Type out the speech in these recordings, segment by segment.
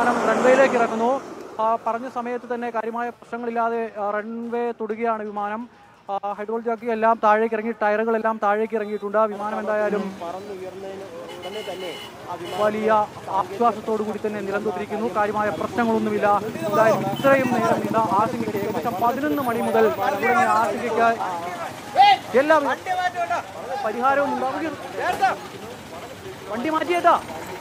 വിമാനം റൺവേയിലേക്ക് ഇറക്കുന്നു ആ, പറഞ്ഞ സമയത്ത് തന്നെ കാര്യമായ പ്രശ്നങ്ങളില്ലാതെ ആ, റൺവേ തൊടുകയാണ് വിമാനം ആ, ഹൈഡ്രോൾ ജാക്കി എല്ലാം താഴേക്ക് ഇറങ്ങി ടയറുകളെല്ലാം താഴേക്ക് ഇറങ്ങിയിട്ടുണ്ട് വിമാനം എന്തായാലും പറന്നുയർന്നതിന് ഉടനെ തന്നെ ആ വിമാനം വലിയ ആശ്വാസത്തോടു കൂടി തന്നെ നിലനിർത്തിയിരിക്കുന്നു കാര്യമായ പ്രശ്നങ്ങളൊന്നുമില്ല എന്തായാലും ഇത്രയും നേരം നീണ്ട ആശങ്കയ്ക്ക് ഏകദേശം പതിനൊന്ന് മണി മുതൽ തുടങ്ങിയ ആശങ്കയ്ക്ക് എല്ലാ പരിഹാരവും ഉണ്ടാവുകയും വണ്ടി മാറ്റിയേട്ടാ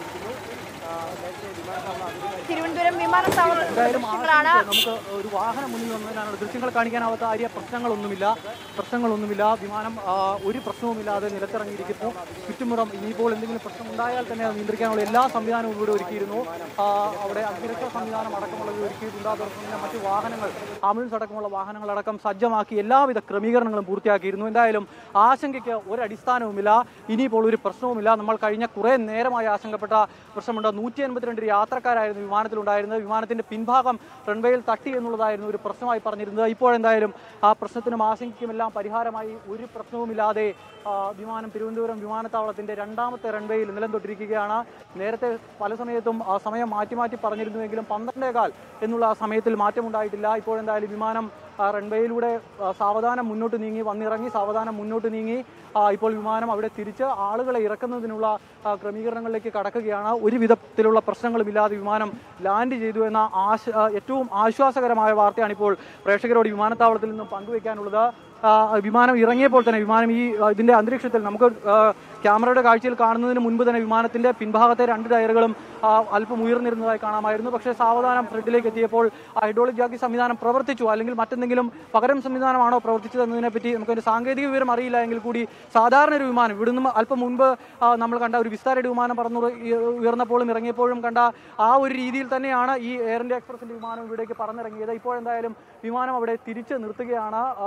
തിരുവനന്തപുരം വിമാനത്താവളത്തിൽ എന്തായാലും ദൃശ്യങ്ങളാണ് ആശങ്കയ്ക്ക് നമുക്ക് ഒരു വാഹനം മുന്നിൽ വന്നതിനാണ് ദൃശ്യങ്ങൾ കാണിക്കാനാവാത്ത ആര്യ പ്രശ്നങ്ങളൊന്നുമില്ല പ്രശ്നങ്ങളൊന്നുമില്ല വിമാനം ആ, ഒരു പ്രശ്നവുമില്ലാതെ നിലത്തിറങ്ങിയിരിക്കുന്നു ചുറ്റുമുറം ഇനിയിപ്പോൾ എന്തെങ്കിലും പ്രശ്നം ഉണ്ടായാൽ തന്നെ അത് നിയന്ത്രിക്കാനുള്ള എല്ലാ സംവിധാനവും ഇവിടെ ഒരുക്കിയിരുന്നു ആ, അവിടെ അഗ്നിരക്ഷാ സംവിധാനം അടക്കമുള്ളത് ഒരുക്കിയിട്ടുണ്ട് അതോടൊപ്പം തന്നെ മറ്റു വാഹനങ്ങൾ ആംബുലൻസ് അടക്കമുള്ള വാഹനങ്ങളടക്കം സജ്ജമാക്കി എല്ലാവിധ ക്രമീകരണങ്ങളും പൂർത്തിയാക്കിയിരുന്നു എന്തായാലും ആശങ്കയ്ക്ക് ഒരടിസ്ഥാനവുമില്ല ഇനിയിപ്പോൾ ഒരു പ്രശ്നവുമില്ല നമ്മൾ കഴിഞ്ഞ കുറേ നേരമായി ആശങ്കപ്പെട്ട പ്രശ്നമുണ്ട് നൂറ്റി എൺപത്തിരണ്ട് യാത്രക്കാരായിരുന്നു വിമാനത്തിലുണ്ടായിരുന്നത് വിമാനത്തിന്റെ പിൻഭാഗം റൺവേയിൽ തട്ടി എന്നുള്ളതായിരുന്നു ഒരു പ്രശ്നമായി പറഞ്ഞിരുന്നത് ഇപ്പോഴെന്തായാലും ആ പ്രശ്നത്തിനും ആശങ്കയ്ക്കും എല്ലാം പരിഹാരമായി ഒരു പ്രശ്നവുമില്ലാതെ ആ, വിമാനം തിരുവനന്തപുരം വിമാനത്താവളത്തിന്റെ രണ്ടാമത്തെ റൺവേയിൽ നിലം തൊട്ടിരിക്കുകയാണ് നേരത്തെ പല സമയത്തും ആ സമയം മാറ്റി മാറ്റി പറഞ്ഞിരുന്നുവെങ്കിലും പന്ത്രണ്ടേകാൽ എന്നുള്ള ആ സമയത്തിൽ മാറ്റമുണ്ടായിട്ടില്ല ഇപ്പോഴെന്തായാലും വിമാനം ആ, റൺവേയിലൂടെ ആ, സാവധാനം മുന്നോട്ട് നീങ്ങി വന്നിറങ്ങി സാവധാനം മുന്നോട്ട് നീങ്ങി ആ, ഇപ്പോൾ വിമാനം അവിടെ തിരിച്ച് ആളുകളെ ഇറക്കുന്നതിനുള്ള ആ, ക്രമീകരണങ്ങളിലേക്ക് കടക്കുകയാണ് ഒരു വിധത്തിലുള്ള പ്രശ്നങ്ങളുമില്ലാതെ വിമാനം ലാൻഡ് ചെയ്തു എന്ന ആശ ആ, ഏറ്റവും ആശ്വാസകരമായ വാർത്തയാണ് ഇപ്പോൾ പ്രേക്ഷകരോട് വിമാനത്താവളത്തിൽ നിന്നും പങ്കുവയ്ക്കാനുള്ളത് ആ, വിമാനം ഇറങ്ങിയപ്പോൾ തന്നെ വിമാനം ഈ ആ, ഇതിന്റെ അന്തരീക്ഷത്തിൽ നമുക്ക് ആ, ക്യാമറയുടെ കാഴ്ചയിൽ കാണുന്നതിന് മുൻപ് തന്നെ വിമാനത്തിന്റെ പിൻഭാഗത്തെ രണ്ട് ടയറുകളും ആ, അല്പം ഉയർന്നിരുന്നതായി കാണാമായിരുന്നു പക്ഷേ സാവധാനം ഫ്രണ്ടിലേക്ക് എത്തിയപ്പോൾ ഹൈഡ്രോളിക് ജാക്കി സംവിധാനം പ്രവർത്തിച്ചു അല്ലെങ്കിൽ മറ്റെന്തെങ്കിലും പകരം സംവിധാനമാണോ പ്രവർത്തിച്ചത് എന്നതിനെ പറ്റി നമുക്കൊരു സാങ്കേതിക വിവരം അറിയില്ല എങ്കിൽ കൂടി സാധാരണ ഒരു വിമാനം ഇവിടുന്ന് അല്പം മുൻപ് ആ, നമ്മൾ കണ്ട ഒരു വിസ്താരയുടെ വിമാനം പറന്നു ഉയർന്നപ്പോഴും ഇറങ്ങിയപ്പോഴും കണ്ട ആ ഒരു രീതിയിൽ തന്നെയാണ് ഈ എയർ ഇന്ത്യ എക്സ്പ്രസിന്റെ വിമാനം ഇവിടേക്ക് പറന്നിറങ്ങിയത് ഇപ്പോഴെന്തായാലും വിമാനം അവിടെ തിരിച്ച് നിർത്തുകയാണ് ആ,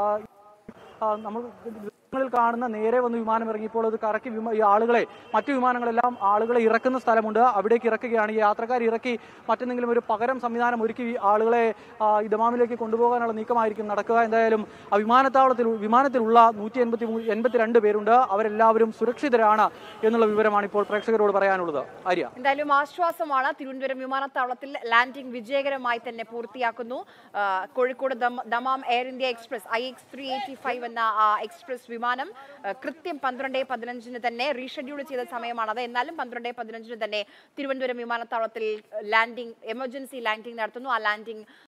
ആ, നമ്മൾ ദൃശ്യങ്ങളിൽ കാണുന്ന നേരെ വന്ന് വിമാനം ഇറങ്ങിയപ്പോൾ അത് കറക്കി വിമ ഈ ആളുകളെ മറ്റു വിമാനങ്ങളെല്ലാം ആളുകളെ ഇറക്കുന്ന സ്ഥലമുണ്ട് അവിടേക്ക് ഇറക്കുകയാണ് ഈ യാത്രക്കാർ ഇറക്കി മറ്റെന്തെങ്കിലും ഒരു പകരം സംവിധാനം ഒരുക്കി ഈ ആളുകളെ ആ, ഈ ദമാമിലേക്ക് കൊണ്ടുപോകാനുള്ള നീക്കമായിരിക്കും നടക്കുക എന്തായാലും ആ വിമാനത്താവളത്തിൽ വിമാനത്തിലുള്ള നൂറ്റി എൺപത്തി എൺപത്തിരണ്ട് പേരുണ്ട് അവരെല്ലാവരും സുരക്ഷിതരാണ് എന്നുള്ള വിവരമാണ് ഇപ്പോൾ പ്രേക്ഷകരോട് പറയാനുള്ളത് ആര്യ എന്തായാലും ആശ്വാസമാണ് തിരുവനന്തപുരം വിമാനത്താവളത്തിൽ ലാൻഡിംഗ് വിജയകരമായി തന്നെ പൂർത്തിയാക്കുന്നു ആ, കോഴിക്കോട് ദം- Dammam Air India Express I X three eighty five എന്ന ആ എക്സ്പ്രസ് വിമാനം ആ, കൃത്യം പന്ത്രണ്ട് പതിനഞ്ചിന് തന്നെ റീഷെഡ്യൂൾ ചെയ്ത സമയമാണത് എന്നാലും പന്ത്രണ്ട് പതിനഞ്ചിന് തന്നെ തിരുവനന്തപുരം വിമാനത്താവളത്തിൽ ലാൻഡിംഗ് എമർജൻസി ലാൻഡിംഗ് നടത്തുന്നു ആ ലാൻഡിംഗ്